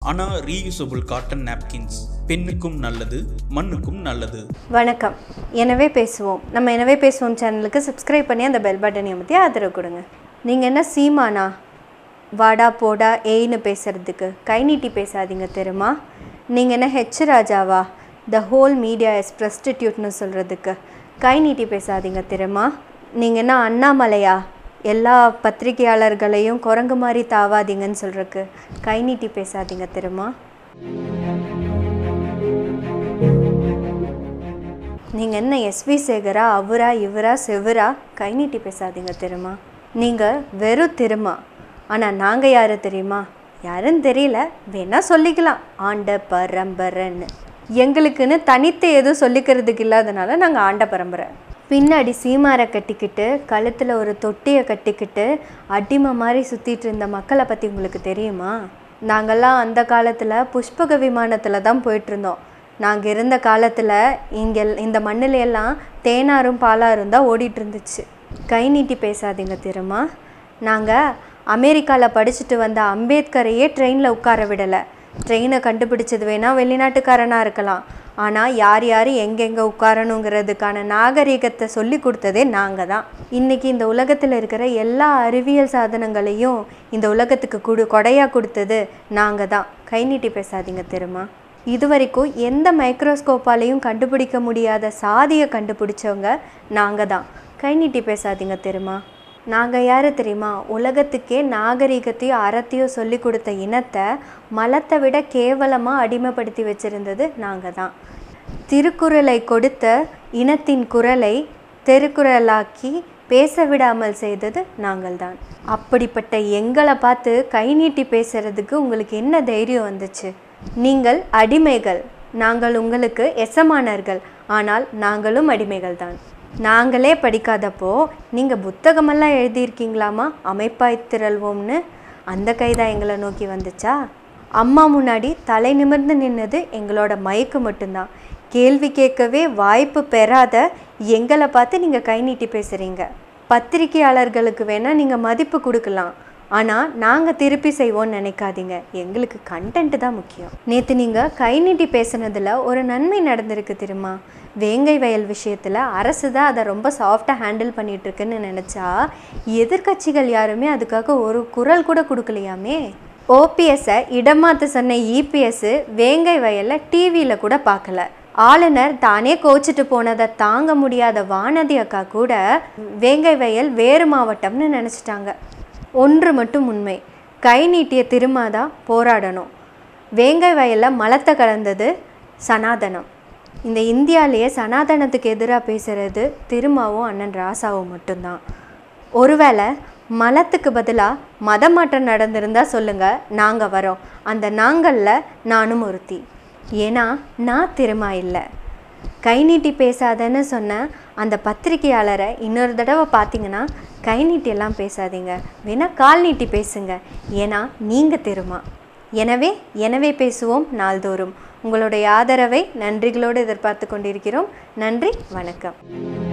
அனா reusable cotton napkins பெண்ணுக்கும் நல்லது மண்ணுக்கும் நல்லது வணக்கம் எனவே பேசுவோம் நம்ம எனவே பேசுவோம் சேனலுக்கு சப்ஸ்கிரைப் பண்ணி அந்த பெல் பட்டனை அமர்த்தி ஆதரவு கொடுங்க நீங்கள் என்ன சீமானா வாடா போடா ஏய்னு பேசுறதுக்கு கை நீட்டி பேசாதீங்க தெரியுமா நீங்கள் என்ன ஹெச் ராஜாவா த ஹோல் மீடியா இஸ் ப்ரெஸ்டிடியூட்னு சொல்கிறதுக்கு கை நீட்டி பேசாதீங்க தெரியுமா நீங்கள் என்ன அண்ணாமலையா எல்லா பத்திரிகையாளர்களையும் குரங்கு மாதிரி தாவாதீங்கன்னு சொல்கிறதுக்கு கை நீட்டி பேசாதீங்க தெரியுமா நீங்கள் என்ன எஸ்வி சேகரா அவரா இவரா செவரா கை நீட்டி பேசாதீங்க தெரியுமா நீங்கள் வெறும் திருமா ஆனால் நாங்கள் யார் தெரியுமா யாருன்னு தெரியல வேணா சொல்லிக்கலாம் ஆண்ட பரம்பரைன்னு எங்களுக்குன்னு தனித்து எதுவும் சொல்லிக்கிறதுக்கு இல்லாதனால நாங்கள் ஆண்ட பரம்பரை பின்னாடி சீமாரை கட்டிக்கிட்டு கழுத்தில் ஒரு தொட்டியை கட்டிக்கிட்டு அடிமை மாதிரி சுற்றிட்டு இருந்த மக்களை பற்றி உங்களுக்கு தெரியுமா நாங்கள்லாம் அந்த காலத்தில் புஷ்பக விமானத்தில் தான் போயிட்டுருந்தோம் நாங்கள் இருந்த காலத்தில் இங்கே இந்த மண்ணில் எல்லாம் தேனாரும் பாலாரும் தான் ஓடிட்டு இருந்துச்சு கை நீட்டி பேசாதீங்க தெரியுமா நாங்கள் அமெரிக்காவில் படிச்சுட்டு வந்த அம்பேத்கரையே ட்ரெயினில் உட்கார விடலை ட்ரெயினை கண்டுபிடிச்சது வேணால் வெளிநாட்டுக்காரனாக இருக்கலாம் ஆனால் யார் யார் எங்கெங்கே உட்காரணுங்கிறதுக்கான நாகரிகத்தை சொல்லி கொடுத்ததே நாங்கள் தான் இன்றைக்கி இந்த உலகத்தில் இருக்கிற எல்லா அறிவியல் சாதனங்களையும் இந்த உலகத்துக்கு கொடு கொடையாக கொடுத்தது நாங்கள் தான் கை நீட்டி பேசாதீங்க தெரியுமா இது வரைக்கும் எந்த மைக்ரோஸ்கோப்பாலையும் கண்டுபிடிக்க முடியாத சாதியை கண்டுபிடிச்சவங்க நாங்கள் தான் கை நீட்டி பேசாதீங்க தெரியுமா நாங்கள் யார் தெரியுமா உலகத்துக்கே நாகரிகத்தையும் அறத்தையும் சொல்லி கொடுத்த இனத்தை மலத்தை விட கேவலமாக அடிமைப்படுத்தி வச்சுருந்தது நாங்கள் தான் திருக்குறளை கொடுத்த இனத்தின் குரலை தெருக்குறளாக்கி பேச விடாமல் செய்தது நாங்கள்தான் அப்படிப்பட்ட எங்களை பார்த்து கை நீட்டி பேசுறதுக்கு உங்களுக்கு என்ன தைரியம் வந்துச்சு நீங்கள் அடிமைகள் நாங்கள் உங்களுக்கு எசமானர்கள் ஆனால் நாங்களும் அடிமைகள் தான் நாங்களே படிக்காதப்போ நீங்கள் புத்தகமெல்லாம் எழுதியிருக்கீங்களாமா அமைப்பாய் திரள்வோம்னு அந்த கைதான் எங்களை நோக்கி வந்துச்சா அம்மா முன்னாடி தலை நிமிர்ந்து நின்னது எங்களோட மயக்கு மட்டும்தான் கேள்வி கேட்கவே வாய்ப்பு பெறாத எங்களை பார்த்து நீங்கள் கை நீட்டி பேசுகிறீங்க பத்திரிகையாளர்களுக்கு வேணால் நீங்கள் மதிப்பு கொடுக்கலாம் ஆனால் நாங்கள் திருப்பி செய்வோம்னு நினைக்காதீங்க எங்களுக்கு கண்டென்ட் தான் முக்கியம் நேற்று நீங்கள் கை நீட்டி பேசுனதில் ஒரு நன்மை நடந்திருக்கு தெரியுமா வேங்கை வயல் விஷயத்தில் அரசு தான் அதை ரொம்ப சாஃப்டாக ஹேண்டில் பண்ணிகிட்ருக்குன்னு நினச்சா எதிர்க்கட்சிகள் யாருமே அதுக்காக ஒரு குரல் கூட கொடுக்கலையாமே ஓபிஎஸ்ஸை இடமாற்ற சொன்ன இபிஎஸ் வேங்கை வயலில் டிவியில் கூட பார்க்கல ஆளுநர் தானே கோச்சிட்டு போனதை தாங்க முடியாத வானதி அக்கா கூட வேங்கை வயல் வேறு மாவட்டம்னு நினச்சிட்டாங்க ஒன்று மட்டும் உண்மை கை நீட்டிய திருமாதா போராடணும் வேங்கை வயலில் மலத்தை கலந்தது சனாதனம் இந்த இந்தியாவிலேயே சனாதனத்துக்கு எதிராக பேசுகிறது திருமாவும் அண்ணன் ராசாவும் மட்டும்தான் ஒருவேளை மலத்துக்கு பதிலாக மதமாற்றம் நடந்திருந்தா சொல்லுங்கள் நாங்கள் வரோம் அந்த நாங்களில் நானும் ஒருத்தி ஏன்னா நான் திருமா இல்லை கை நீட்டி பேசாதன்னு சொன்ன அந்த பத்திரிகையாளரை இன்னொரு தடவை பார்த்தீங்கன்னா கை நீட்டியெல்லாம் பேசாதீங்க வேணால் கால் நீட்டி பேசுங்க ஏன்னா நீங்கள் திருமா எனவே எனவே பேசுவோம் நாள்தோறும் உங்களுடைய ஆதரவை நன்றிகளோடு எதிர்பார்த்து கொண்டிருக்கிறோம் நன்றி வணக்கம்